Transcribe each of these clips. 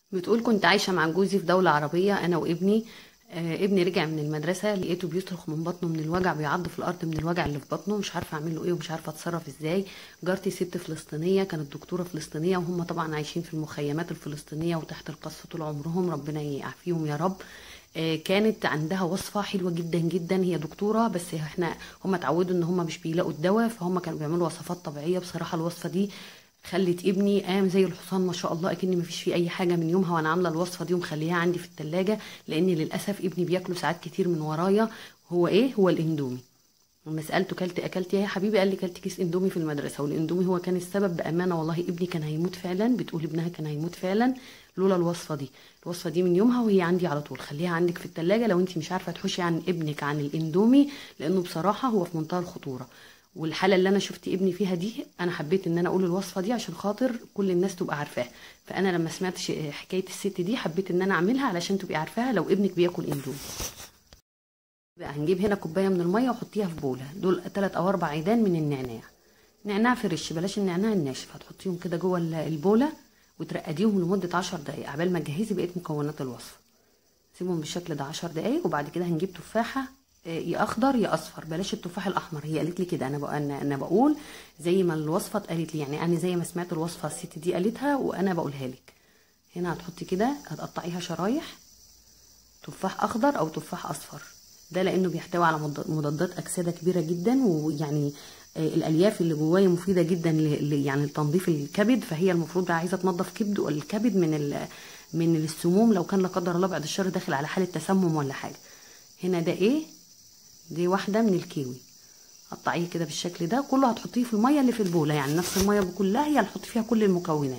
بتقول كنت عايشة مع جوزي في دولة عربية أنا وابني آه ابني رجع من المدرسة لقيته بيصرخ من بطنه من الوجع بيعض في الأرض من الوجع اللي في بطنه مش عارفة أعمل له إيه ومش عارفة أتصرف إزاي جارتي ست فلسطينية كانت دكتورة فلسطينية وهم طبعا عايشين في المخيمات الفلسطينية وتحت القصف طول عمرهم ربنا يعافيهم يا رب آه كانت عندها وصفة حلوة جدا جدا هي دكتورة بس احنا هم اتعودوا ان هم مش بيلاقوا الدواء فهم كانوا بيعملوا وصفات طبيعية بصراحة الوصفة دي خلت ابني قام زي الحصان ما شاء الله اكني ما فيش فيه اي حاجه من يومها وانا عامله الوصفه دي ومخليها عندي في التلاجة لان للاسف ابني بياكله ساعات كتير من ورايا هو ايه هو الاندومي لما سالته كلت اكلت ايه يا حبيبي قال لي كلت كيس اندومي في المدرسه والاندومي هو كان السبب بامانه والله ابني كان هيموت فعلا بتقول ابنها كان هيموت فعلا لولا الوصفه دي الوصفه دي من يومها وهي عندي على طول خليها عندك في التلاجة لو انت مش عارفه تحوشي عن ابنك عن الاندومي لانه بصراحه هو في منتهى الخطوره والحاله اللي انا شفت ابني فيها دي انا حبيت ان انا اقول الوصفه دي عشان خاطر كل الناس تبقى عارفاها فانا لما سمعت حكايه الست دي حبيت ان انا اعملها علشان تبقي عارفاها لو ابنك بياكل اندومي بقى هنجيب هنا كوبايه من الميه وحطيها في بوله دول ثلاث او اربع عيدان من النعناع نعناع فريش بلاش النعناع الناشف هتحطيهم كده جوه البوله وترقديهم لمده عشر دقايق عبال ما تجهزي بقيه مكونات الوصفه سيبهم بالشكل ده عشر دقايق وبعد كده هنجيب تفاحه يا اخضر يا اصفر بلاش التفاح الاحمر هي قالت لي كده انا بقى انا بقول زي ما الوصفه اتقالت لي يعني انا زي ما سمعت الوصفه الست دي قالتها وانا بقولها لك هنا هتحطي كده هتقطعيها شرايح تفاح اخضر او تفاح اصفر ده لانه بيحتوي على مضادات اكسده كبيره جدا ويعني الالياف اللي جواه مفيده جدا يعني لتنظيف الكبد فهي المفروض عايزه تنظف كبد الكبد من من السموم لو كان لا قدر الله بعد الشر داخل على حاله تسمم ولا حاجه هنا ده ايه دي واحده من الكيوي قطعيه كده بالشكل ده كله هتحطيه في الميه اللي في البوله يعني نفس الميه كلها هي هنحط فيها كل المكونات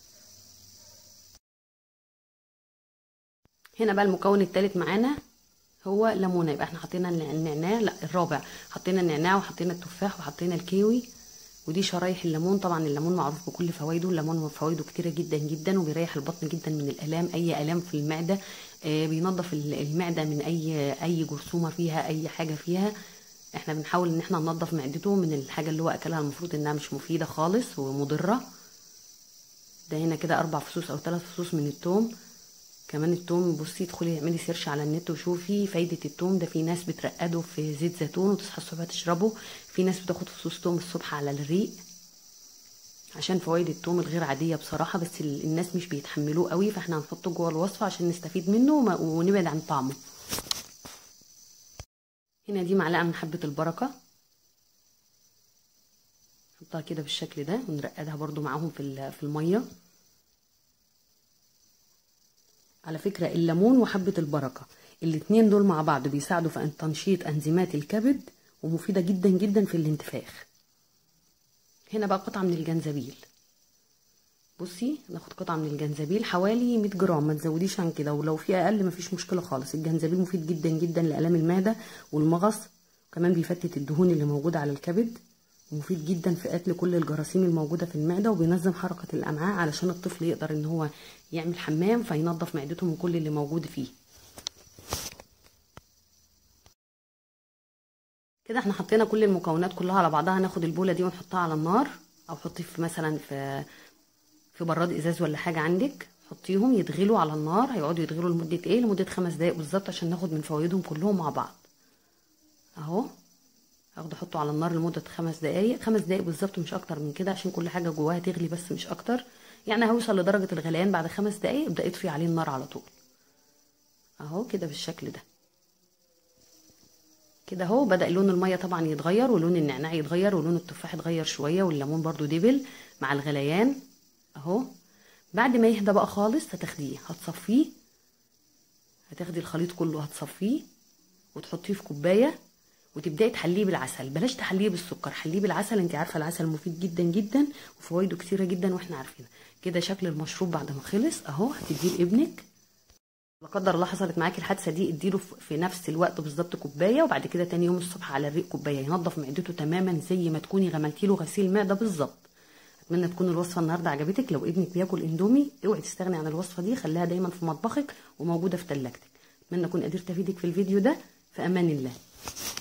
هنا بقى المكون الثالث معانا هو ليمونه يبقى احنا حطينا النعناع لا الرابع حطينا النعناع وحطينا التفاح وحطينا الكيوي ودي شرايح الليمون طبعا الليمون معروف بكل فوائده الليمون فوائده كتيره جدا جدا وبيريح البطن جدا من الالام اي الام في المعده آه بينظف المعده من اي اي جرثومه فيها اي حاجه فيها احنا بنحاول ان احنا ننظف معدته من الحاجه اللي هو اكلها المفروض انها مش مفيده خالص ومضره ده هنا كده اربع فصوص او ثلاث فصوص من الثوم كمان التوم بصي ادخلي اعملي سيرش على النت وشوفي فايدة التوم ده في ناس بترقده في زيت زيتون وتصحى الصبح تشربه في ناس بتاخد فصوص توم الصبح على الريق عشان فوائد التوم الغير عادية بصراحة بس الناس مش بيتحملوه قوي فاحنا هنحطه جوه الوصفة عشان نستفيد منه ونبعد عن طعمه هنا دي معلقة من حبة البركة نحطها كده بالشكل ده ونرقدها برضو معاهم في في الميه على فكرة الليمون وحبة البركة الاتنين دول مع بعض بيساعدوا في تنشيط انزيمات الكبد ومفيدة جدا جدا في الانتفاخ هنا بقى قطعة من الجنزبيل بصي ناخد قطعة من الجنزبيل حوالي 100 جرام ما تزوديش عن كده ولو في اقل مفيش مشكلة خالص الجنزبيل مفيد جدا جدا لآلام المعدة والمغص وكمان بيفتت الدهون اللي موجودة على الكبد مفيد جدا في قتل كل الجراثيم الموجوده في المعده وبينظم حركه الامعاء علشان الطفل يقدر ان هو يعمل حمام فينظف معدته من كل اللي موجود فيه كده احنا حطينا كل المكونات كلها على بعضها هناخد البوله دي ونحطها على النار او حطيه في مثلا في في براد ازاز ولا حاجه عندك حطيهم يتغلوا على النار هيقعدوا يتغلوا لمده ايه لمده خمس دقايق بالظبط عشان ناخد من فوائدهم كلهم مع بعض اهو اخده احطه على النار لمده خمس دقايق خمس دقايق بالظبط مش اكتر من كده عشان كل حاجه جواها تغلي بس مش اكتر يعني هيوصل لدرجه الغليان بعد خمس دقايق ابدا اطفي عليه النار على طول اهو كده بالشكل ده كده اهو بدا لون الميه طبعا يتغير ولون النعناع يتغير ولون التفاح يتغير شويه والليمون برضو دبل مع الغليان اهو بعد ما يهدى بقى خالص هتاخديه هتصفيه هتاخدي الخليط كله هتصفيه وتحطيه في كوبايه وتبداي تحليه بالعسل بلاش تحليه بالسكر حليه بالعسل انت عارفه العسل مفيد جدا جدا وفوائده كتيره جدا واحنا عارفينها كده شكل المشروب بعد ما خلص اهو هتديه لابنك لا قدر الله حصلت معاكي الحادثه دي اديله في نفس الوقت بالظبط كوبايه وبعد كده تاني يوم الصبح على الريق كوبايه ينظف معدته تماما زي ما تكوني غملتي له غسيل معده بالظبط اتمنى تكون الوصفه النهارده عجبتك لو ابنك بياكل اندومي اوعي تستغني عن الوصفه دي خليها دايما في مطبخك وموجوده في ثلاجتك اتمنى اكون قدرت افيدك في الفيديو ده في امان الله